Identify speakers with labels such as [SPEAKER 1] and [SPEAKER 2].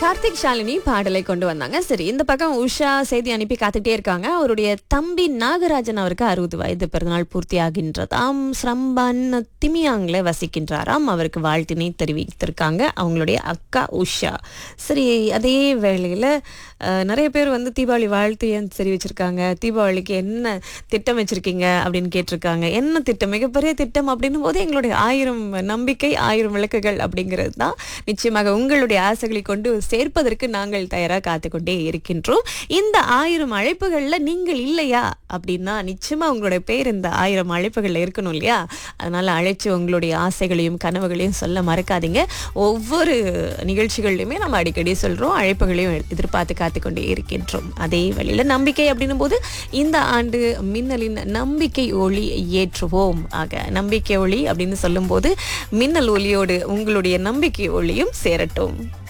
[SPEAKER 1] கார்த்திக் ஷாலினி பாடலை கொண்டு வந்தாங்க சரி இந்த பக்கம் உஷா செய்தி அனுப்பி காத்துட்டே இருக்காங்க அவருடைய தம்பி நாகராஜன் அவருக்கு அறுபது வயது பிறந்தநாள் பூர்த்தி ஆகின்றதாம் ஸ்ரம்பான் திமியாங்ல வசிக்கின்றாராம் அவருக்கு வாழ்த்தினை தெரிவித்திருக்காங்க அவங்களுடைய அக்கா உஷா சரி அதே வேளையில அஹ், நிறைய பேர் வந்து தீபாவளி வாழ்த்து ஏன் தெரிவிச்சிருக்காங்க தீபாவளிக்கு என்ன திட்டம் வச்சிருக்கீங்க அப்படின்னு கேட்டிருக்காங்க என்ன திட்டம் மிகப்பெரிய திட்டம் அப்படின்னும் போது எங்களுடைய ஆயிரம் நம்பிக்கை ஆயிரம் விளக்குகள் அப்படிங்கிறது தான் நிச்சயமாக உங்களுடைய ஆசைகளை கொண்டு சேர்ப்பதற்கு நாங்கள் தயாராக காத்துக்கொண்டே இருக்கின்றோம் இந்த ஆயிரம் அழைப்புகள்ல நீங்கள் இல்லையா அப்படின்னா நிச்சயமா உங்களுடைய பேர் இந்த ஆயிரம் அழைப்புகள்ல இருக்கணும் இல்லையா அதனால அழைச்சு உங்களுடைய ஆசைகளையும் கனவுகளையும் சொல்ல மறக்காதீங்க ஒவ்வொரு நிகழ்ச்சிகள்லையுமே நம்ம அடிக்கடி சொல்றோம் அழைப்புகளையும் எதிர்பார்த்து காத்துக்கொண்டே இருக்கின்றோம் அதே வழியில நம்பிக்கை அப்படின்னும் போது இந்த ஆண்டு மின்னலின் நம்பிக்கை ஒளி ஏற்றுவோம் ஆக நம்பிக்கை ஒளி அப்படின்னு சொல்லும்போது மின்னல் ஒளியோடு உங்களுடைய நம்பிக்கை ஒளியும் சேரட்டும்